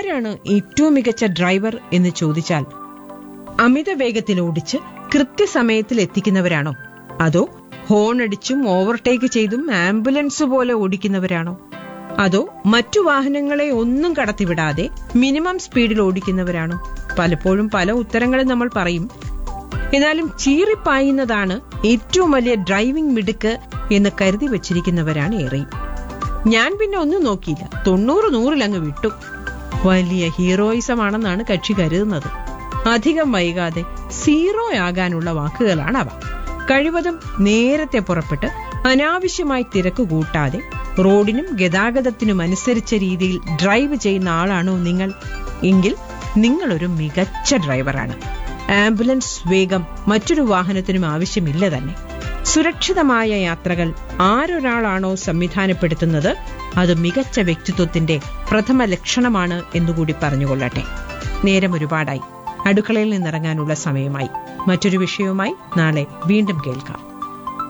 ആരാണ് ഏറ്റവും മികച്ച ഡ്രൈവർ എന്ന് ചോദിച്ചാൽ അമിത വേഗത്തിൽ ഓടിച്ച് കൃത്യസമയത്തിൽ എത്തിക്കുന്നവരാണോ അതോ ഹോൺ അടിച്ചും ഓവർടേക്ക് ചെയ്തും ആംബുലൻസ് പോലെ ഓടിക്കുന്നവരാണോ അതോ മറ്റു വാഹനങ്ങളെ ഒന്നും കടത്തിവിടാതെ മിനിമം സ്പീഡിൽ ഓടിക്കുന്നവരാണോ പലപ്പോഴും പല ഉത്തരങ്ങളും നമ്മൾ പറയും എന്നാലും ചീറിപ്പായുന്നതാണ് ഏറ്റവും വലിയ ഡ്രൈവിംഗ് മിടുക്ക് എന്ന് കരുതി വച്ചിരിക്കുന്നവരാണ് ഏറെയും ഞാൻ പിന്നെ ഒന്നും നോക്കിയില്ല തൊണ്ണൂറ് നൂറിലങ്ങ് വിട്ടു വലിയ ഹീറോയിസമാണെന്നാണ് കക്ഷി കരുതുന്നത് അധികം വൈകാതെ സീറോ ആകാനുള്ള വാക്കുകളാണ് അവ കഴിവതും നേരത്തെ പുറപ്പെട്ട് അനാവശ്യമായി തിരക്ക് കൂട്ടാതെ റോഡിനും ഗതാഗതത്തിനും അനുസരിച്ച രീതിയിൽ ഡ്രൈവ് ചെയ്യുന്ന ആളാണോ നിങ്ങൾ എങ്കിൽ നിങ്ങളൊരു മികച്ച ഡ്രൈവറാണ് ആംബുലൻസ് വേഗം മറ്റൊരു വാഹനത്തിനും ആവശ്യമില്ല തന്നെ സുരക്ഷിതമായ യാത്രകൾ ആരൊരാളാണോ സംവിധാനപ്പെടുത്തുന്നത് അത് മികച്ച വ്യക്തിത്വത്തിന്റെ പ്രഥമ ലക്ഷണമാണ് എന്നുകൂടി പറഞ്ഞുകൊള്ളട്ടെ നേരം ഒരുപാടായി അടുക്കളയിൽ നിന്നിറങ്ങാനുള്ള സമയമായി മറ്റൊരു വിഷയവുമായി നാളെ വീണ്ടും കേൾക്കാം